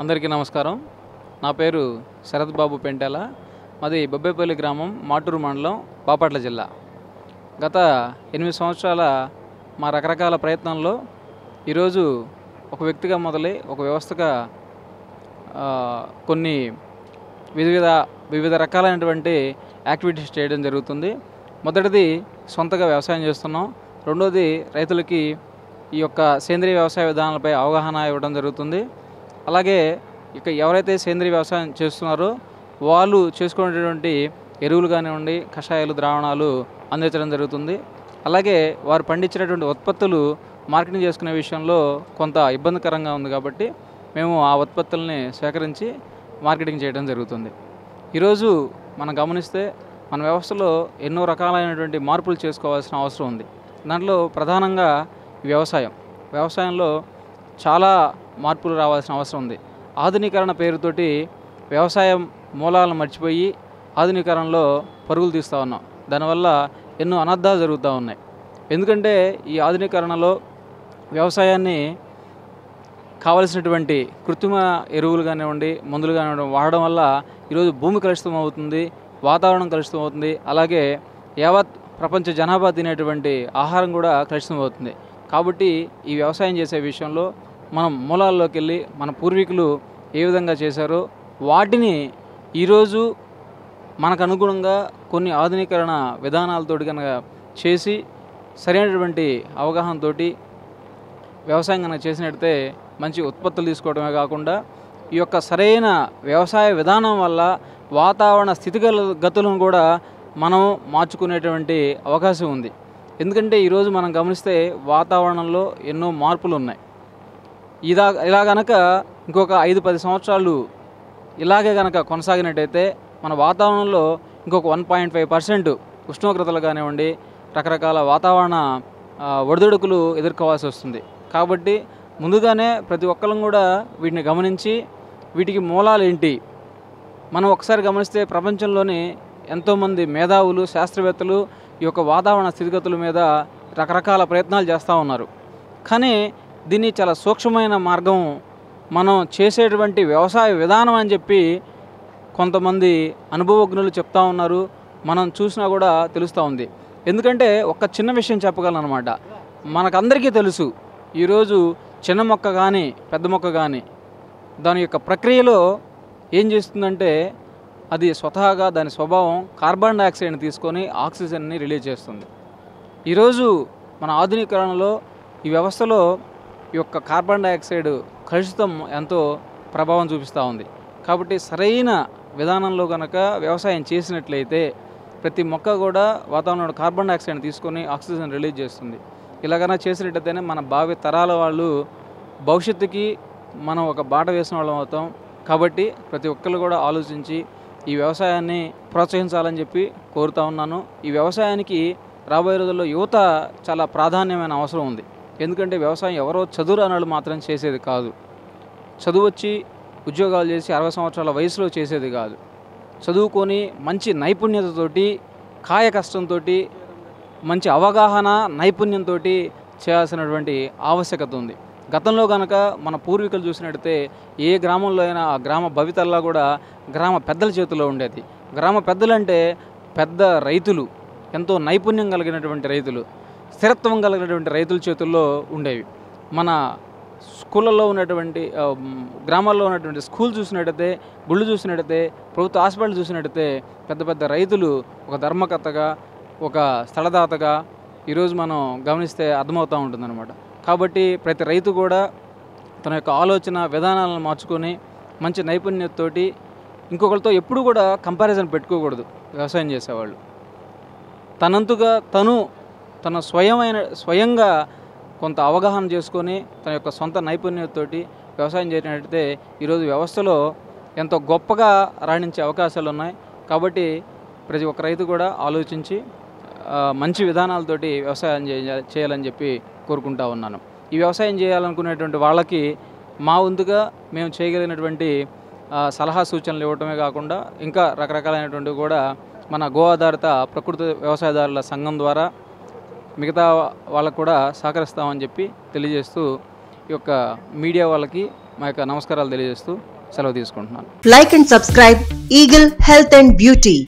అందరికీ నమస్కారం నా పేరు శరత్ బాబు పెంటెల మాది బొబ్బేపల్లి గ్రామం మాటూరు మండలం బాపట్ల జిల్లా గత ఎనిమిది సంవత్సరాల మా రకరకాల ప్రయత్నంలో ఈరోజు ఒక వ్యక్తిగా మొదలై ఒక వ్యవస్థగా ఆ, కొన్ని వివిధ వివిధ రకాలైనటువంటి యాక్టివిటీస్ చేయడం జరుగుతుంది మొదటిది సొంతగా వ్యవసాయం చేస్తున్నాం రెండోది రైతులకి ఈ యొక్క సేంద్రియ వ్యవసాయ విధానాలపై అవగాహన ఇవ్వడం జరుగుతుంది అలాగే ఇక ఎవరైతే సేంద్రియ వ్యవసాయం చేస్తున్నారో వాళ్ళు చేసుకునేటువంటి ఎరువులు కానివ్వండి కషాయాలు ద్రావణాలు అందించడం జరుగుతుంది అలాగే వారు పండించినటువంటి ఉత్పత్తులు మార్కెటింగ్ చేసుకునే విషయంలో కొంత ఇబ్బందికరంగా ఉంది కాబట్టి మేము ఆ ఉత్పత్తుల్ని సేకరించి మార్కెటింగ్ చేయడం జరుగుతుంది ఈరోజు మనం గమనిస్తే మన వ్యవస్థలో ఎన్నో రకాలైనటువంటి మార్పులు చేసుకోవాల్సిన అవసరం ఉంది దాంట్లో ప్రధానంగా వ్యవసాయం వ్యవసాయంలో చాలా మార్పులు రావాల్సిన అవసరం ఉంది ఆధునీకరణ పేరుతోటి వ్యవసాయం మూలాలను మర్చిపోయి ఆధునీకరణలో పరుగులు తీస్తూ ఉన్నాం దానివల్ల ఎన్నో అనర్థాలు జరుగుతూ ఉన్నాయి ఎందుకంటే ఈ ఆధునీకరణలో వ్యవసాయాన్ని కావలసినటువంటి కృత్రిమ ఎరువులు కానివ్వండి మందులు కానివ్వండి వాడడం వల్ల ఈరోజు భూమి కలుషితం అవుతుంది వాతావరణం కలుషితం అవుతుంది అలాగే యావత్ ప్రపంచ జనాభా తినేటువంటి ఆహారం కూడా కలుషితం అవుతుంది కాబట్టి ఈ వ్యవసాయం చేసే విషయంలో మనం మూలాల్లోకి వెళ్ళి మన పూర్వీకులు ఏ విధంగా చేశారో వాటిని ఈరోజు మనకు అనుగుణంగా కొన్ని ఆధునీకరణ విధానాలతోటి కనుక చేసి సరైనటువంటి అవగాహనతోటి వ్యవసాయం కనుక చేసినట్టయితే మంచి ఉత్పత్తులు తీసుకోవడమే కాకుండా ఈ యొక్క సరైన వ్యవసాయ విధానం వల్ల వాతావరణ స్థితిగతులను కూడా మనం మార్చుకునేటువంటి అవకాశం ఉంది ఎందుకంటే ఈరోజు మనం గమనిస్తే వాతావరణంలో ఎన్నో మార్పులు ఉన్నాయి ఇదా ఇలా గనక ఇంకొక ఐదు పది సంవత్సరాలు ఇలాగే కనుక కొనసాగినట్టయితే మన వాతావరణంలో ఇంకొక వన్ పాయింట్ ఫైవ్ పర్సెంట్ ఉష్ణోగ్రతలు కానివ్వండి రకరకాల వాతావరణ ఆ, ఒడిదుడుకులు ఎదుర్కోవాల్సి వస్తుంది కాబట్టి ముందుగానే ప్రతి ఒక్కరం కూడా వీటిని గమనించి వీటికి మూలాలు ఏంటి మనం ఒకసారి గమనిస్తే ప్రపంచంలోని ఎంతోమంది మేధావులు శాస్త్రవేత్తలు ఈ యొక్క వాతావరణ స్థితిగతుల మీద రకరకాల ప్రయత్నాలు చేస్తూ ఉన్నారు కానీ దీన్ని చాలా సూక్ష్మమైన మార్గం మనం చేసేటువంటి వ్యవసాయ విధానం అని చెప్పి కొంతమంది అనుభవజ్ఞులు చెప్తా ఉన్నారు మనం చూసినా కూడా తెలుస్తూ ఉంది ఎందుకంటే ఒక చిన్న విషయం చెప్పగలను అనమాట మనకందరికీ తెలుసు ఈరోజు చిన్న మొక్క కానీ పెద్ద మొక్క కానీ దాని యొక్క ప్రక్రియలో ఏం చేస్తుందంటే అది స్వతహాగా దాని స్వభావం కార్బన్ డైఆక్సైడ్ని తీసుకొని ఆక్సిజన్ని రిలీజ్ చేస్తుంది ఈరోజు మన ఆధునీకరణలో ఈ వ్యవస్థలో ఈ యొక్క కార్బన్ డైఆక్సైడ్ కలుషితం ఎంతో ప్రభావం చూపిస్తూ ఉంది కాబట్టి సరైన విధానంలో కనుక వ్యవసాయం చేసినట్లయితే ప్రతి మొక్క కూడా వాతావరణంలో కార్బన్ డైఆక్సైడ్ని తీసుకొని ఆక్సిజన్ రిలీజ్ చేస్తుంది ఇలాగైనా చేసినట్టయితేనే మన భావి తరాల వాళ్ళు భవిష్యత్తుకి మనం ఒక బాట వేసిన వాళ్ళం అవుతాం కాబట్టి ప్రతి ఒక్కరు కూడా ఆలోచించి ఈ వ్యవసాయాన్ని ప్రోత్సహించాలని చెప్పి కోరుతా ఉన్నాను ఈ వ్యవసాయానికి రాబోయే రోజుల్లో యువత చాలా ప్రాధాన్యమైన అవసరం ఉంది ఎందుకంటే వ్యవసాయం ఎవరో చదువు రానాళ్ళు మాత్రం చేసేది కాదు చదువు వచ్చి ఉద్యోగాలు చేసి అరవై సంవత్సరాల వయసులో చేసేది కాదు చదువుకొని మంచి నైపుణ్యతతోటి కాయ కష్టంతో మంచి అవగాహన నైపుణ్యంతో చేయాల్సినటువంటి ఆవశ్యకత ఉంది గతంలో కనుక మన పూర్వీకులు చూసినట్టయితే ఏ గ్రామంలో అయినా ఆ గ్రామ భవితల్లా కూడా గ్రామ పెద్దల చేతిలో ఉండేది గ్రామ పెద్దలంటే పెద్ద రైతులు ఎంతో నైపుణ్యం కలిగినటువంటి రైతులు స్థిరత్వం కలిగినటువంటి రైతుల చేతుల్లో ఉండేవి మన స్కూళ్ళల్లో ఉన్నటువంటి ఆ, మ్, గ్రామాల్లో ఉన్నటువంటి స్కూల్ చూసినట్టయితే గుళ్ళు చూసినట్టయితే ప్రభుత్వ హాస్పిటల్ చూసినట్టయితే పెద్ద పెద్ద రైతులు ఒక ధర్మకర్తగా ఒక స్థలదాతగా ఈరోజు మనం గమనిస్తే అర్థమవుతూ ఉంటుందన్నమాట కాబట్టి ప్రతి రైతు కూడా తన యొక్క ఆలోచన విధానాలను మార్చుకొని మంచి నైపుణ్యతతోటి ఇంకొకరితో ఎప్పుడు కూడా కంపారిజన్ పెట్టుకోకూడదు వ్యవసాయం చేసేవాళ్ళు తనంతుగా తను తన స్వయమైన స్వయంగా కొంత అవగాహన చేసుకొని తన యొక్క సొంత నైపుణ్యతతోటి వ్యవసాయం చేసినట్టయితే ఈరోజు వ్యవస్థలో ఎంతో గొప్పగా రాణించే అవకాశాలు ఉన్నాయి కాబట్టి ప్రతి ఒక్క రైతు కూడా ఆలోచించి ఆ, మంచి విధానాలతోటి వ్యవసాయం చేయ- చేయాలని చెప్పి కోరుకుంటా ఉన్నాను ఈ వ్యవసాయం చేయాలనుకునేటువంటి వాళ్ళకి మా వంతుగా మేము చేయగలిగినటువంటి ఆ, సలహా సూచనలు ఇవ్వటమే కాకుండా ఇంకా రకరకాలైనటువంటి కూడా మన గో ఆధారిత ప్రకృతి వ్యవసాయదారుల సంఘం ద్వారా మిగతా వాళ్ళకు కూడా సహకరిస్తామని చెప్పి తెలియజేస్తూ ఈ యొక్క మీడియా వాళ్ళకి మా యొక్క నమస్కారాలు తెలియజేస్తూ సెలవు తీసుకుంటున్నాను Like and subscribe Eagle Health and Beauty.